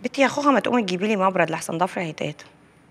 بنتي يا خوخه ما تقومي تجيبي لي مبرد لحسن ضفري هيتقطع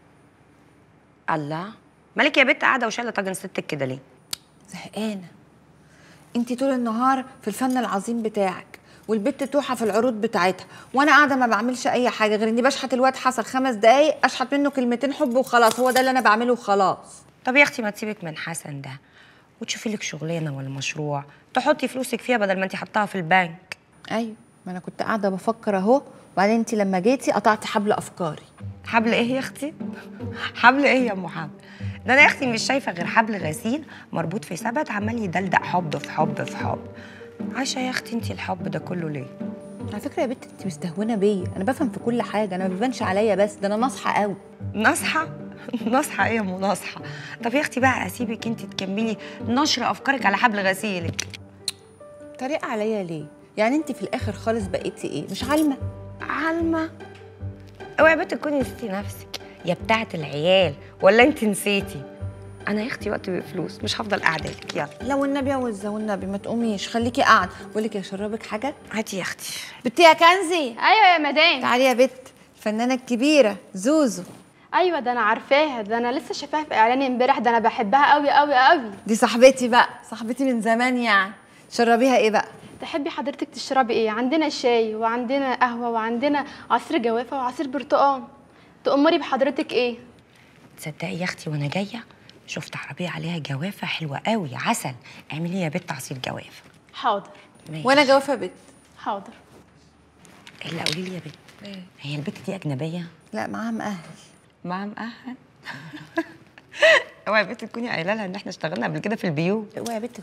الله مالك يا بنت قاعده وشايله طاجن ستك كده ليه زهقانه انت طول النهار في الفن العظيم بتاعك والبت توحى في العروض بتاعتها وانا قاعده ما بعملش اي حاجه غير اني بشحت الواد حصل خمس دقايق اشحت منه كلمتين حب وخلاص هو ده اللي انا بعمله وخلاص طب يا اختي ما تسيبك من حسن ده وتشوفي لك شغلانه ولا مشروع تحطي فلوسك فيها بدل ما انت حطاها في البنك ايوه ما انا كنت قاعده بفكر اهو وبعدين انت لما جيتي قطعتي حبل افكاري حبل ايه يا اختي حبل ايه يا ام حبل ده انا يا اختي مش شايفه غير حبل غسيل مربوط في سبت عمال يدلدق حب في حب في حب عايشه يا اختي انت الحب ده كله ليه على فكره يا بنت انت مستهونه بيا انا بفهم في كل حاجه انا ما بيبانش عليا بس ده انا ناصحه قوي ناصحه ناصحه ايه يا ام ناصحه طب يا اختي بقى اسيبك انت تكملي نشر افكارك على حبل غسيلك طريقه عليا ليه يعني انت في الاخر خالص بقيتي ايه مش عالمه علمة اوعي يا بنت تكوني نسيتي نفسك يا بتاعه العيال ولا انت نسيتي انا يا اختي وقت بفلوس مش هفضل قاعده لك يلا لو النبي يا وزه والنبي ما تقوميش خليكي قاعده بقول لك يا شربك حاجه هاتي يا اختي بنتي يا كنزي ايوه يا مدام تعالي يا بت الفنانه الكبيره زوزو ايوه ده انا عارفاها ده انا لسه شايفاها في اعلان امبارح ده انا بحبها قوي قوي قوي دي صاحبتي بقى صاحبتي من زمان يعني شربيها ايه بقى تحبي حضرتك تشربي ايه عندنا شاي وعندنا قهوه وعندنا عصير جوافه وعصير برتقال تأمري بحضرتك ايه تصدقي يا اختي وانا جايه شفت عربيه عليها جوافه حلوه قوي عسل اعملي يا بنت عصير جوافه حاضر ماشي. وانا جوافه بت حاضر الا قولي لي يا بنت هي البنت دي اجنبيه لا معاها مأهل مع مأهل اوعي يا بنت تكوني قايله لها ان احنا اشتغلنا قبل كده في البيوت اوعي يا بت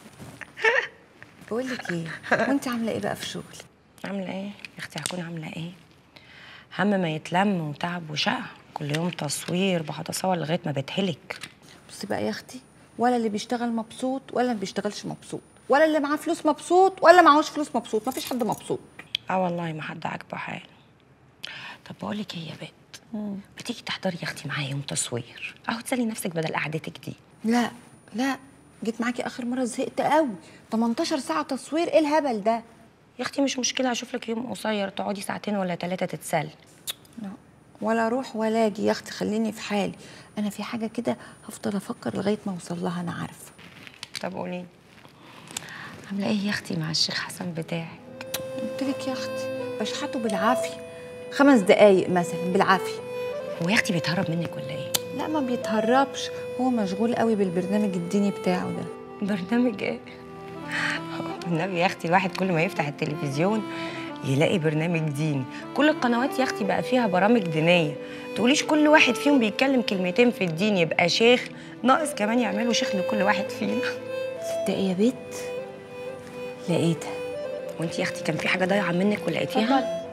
بقول لك ايه وانت عامله ايه بقى في شغلك عامله ايه يا اختي هكون عامله ايه هم ما يتلم وتعب وشقه كل يوم تصوير بقعد اصور لغايه ما بتهلك بصي بقى يا اختي ولا اللي بيشتغل مبسوط ولا اللي ما بيشتغلش مبسوط ولا اللي معاه فلوس مبسوط ولا معهوش فلوس مبسوط مفيش حد مبسوط اه والله ما حد عاجبه حاله طب بقول لك ايه يا بنت بتيجي تحضري يا اختي معايا يوم تصوير اهو تسلي نفسك بدل قعدتك دي لا لا جيت معاكي اخر مره زهقت قوي 18 ساعه تصوير ايه الهبل ده يا اختي مش مشكله اشوف لك يوم قصير تقعدي ساعتين ولا ثلاثه تتسلي لا ولا اروح ولا اجي يا اختي خليني في حالي انا في حاجه كده هفضل افكر لغايه ما اوصل لها انا عارفه طب قولي عامله ايه يا اختي مع الشيخ حسن بتاعك قلت لك يا اختي بشحته بالعافيه خمس دقايق مثلا بالعافيه هو يا اختي بيتهرب منك ولا ايه لا ما بيتهربش هو مشغول قوي بالبرنامج الديني بتاعه ده برنامج ايه النبي يا اختي الواحد كل ما يفتح التلفزيون يلاقي برنامج ديني كل القنوات يا اختي بقى فيها برامج دينيه تقوليش كل واحد فيهم بيتكلم كلمتين في الدين يبقى شيخ ناقص كمان يعملوا شيخ لكل واحد فينا تصدقي يا بت لقيتها وانت يا اختي كان في حاجه ضايعه منك ولقيتيها اتفضلي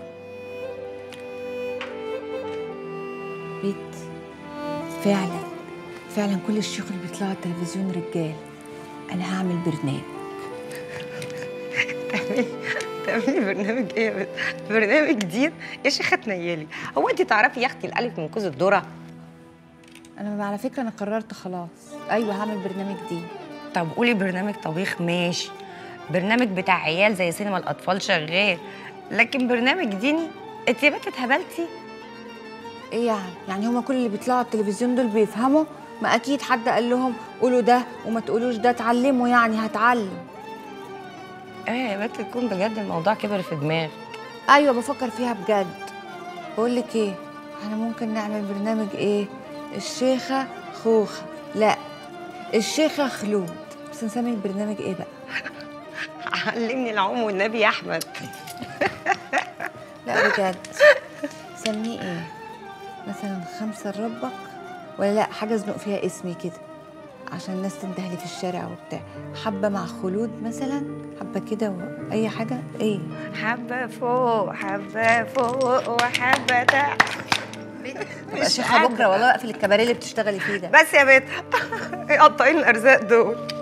بيت فعلا فعلا كل الشيوخ اللي بيطلعوا على التلفزيون رجال انا هعمل برنامج تعملي تعملي برنامج ايه يا بنت؟ برنامج دين يا شيخه تنيلي هو انت تعرفي يا اختي الالف من كوز الذره انا على فكره انا قررت خلاص ايوه هعمل برنامج دي طب قولي برنامج طبيخ ماشي برنامج بتاع عيال زي سينما الاطفال شغال لكن برنامج ديني انت يا بنت اتهبلتي ايه يعني يعني هما كل اللي بيطلعوا على التلفزيون دول بيفهموا ما اكيد حد قال لهم قولوا ده وما تقولوش ده اتعلموا يعني هتعلم ايه يا بنت تكون بجد الموضوع كبر في دماغك ايوه بفكر فيها بجد بقول لك ايه احنا ممكن نعمل برنامج ايه الشيخه خوخه لا الشيخه خلود بس نسمي البرنامج ايه بقى علمني العوم والنبي يا احمد لا بجد سميه ايه مثلا خمسه لربك ولا لا حاجه ازنق فيها اسمي كده عشان الناس تندهلي في الشارع وبتاع حبه مع خلود مثلا حبه كده واي حاجه ايه حبه فوق حبه فوق وحبه تحت تبقى شيخه بكره والله اقفل الكباريه اللي بتشتغلي فيه ده بس يا بنت قطعين الارزاق دول